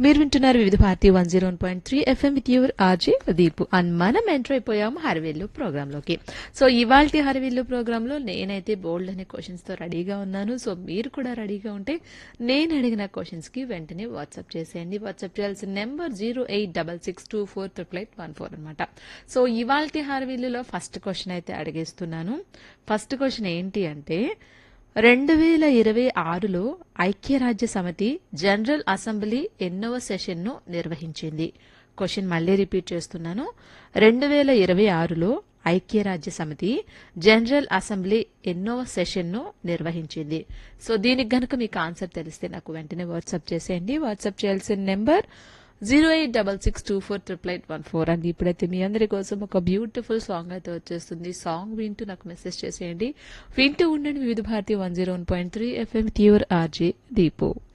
మీరు వింటున్నారు Vividh Bharati one zero point three FM with your RJ Deepu and మనం ఎంటర్ అయిపోయాము హరివేలు ప్రోగ్రామ్ లోకి సో ఇవాళ హరివేలు ప్రోగ్రామ్ లో నేనైతే బోల్డ్ అనే క్వశ్చన్స్ తో రెడీగా ఉన్నాను సో మీరు కూడా రెడీగా ఉంటే నేను అడిగిన క్వశ్చన్స్ కి వెంటనే వాట్సాప్ చేసేయండి వాట్సాప్ చేయాల్సిన number zero eight double six two four triple eight one four అనమాట సో ఇవాళ హరివేలులో ఫస్ట్ క్వశ్చన్ అయితే అడిగేస్తున్నాను ఫస్ట్ క్వశ్చన్ ఏంటి అంటే రెండు వేల ఇరవై ఆరులో ఐక్యరాజ్య సమితి జనరల్ అసెంబ్లీ ఎన్నవ సెషన్ను నిర్వహించింది క్వశ్చన్ మళ్ళీ రిపీట్ చేస్తున్నాను రెండు వేల ఇరవై ఆరులో ఐక్యరాజ్య సమితి జనరల్ అసెంబ్లీ ఎన్నవ సెషన్ను నిర్వహించింది సో దీనికి గనుక మీకు ఆన్సర్ తెలిస్తే నాకు వెంటనే వాట్సాప్ చేసేయండి వాట్సాప్ చేయాల్సిన number zero eight double six two four triple eight one four అండి ఇప్పుడైతే మీ అందరి కోసం ఒక బ్యూటిఫుల్ సాంగ్ అయితే వచ్చేస్తుంది సాంగ్ వింటూ నాకు మెసేజ్ చేసేయండి వింటూ ఉండండి Vividh Bharati one zero one point three FM your RJ Deepu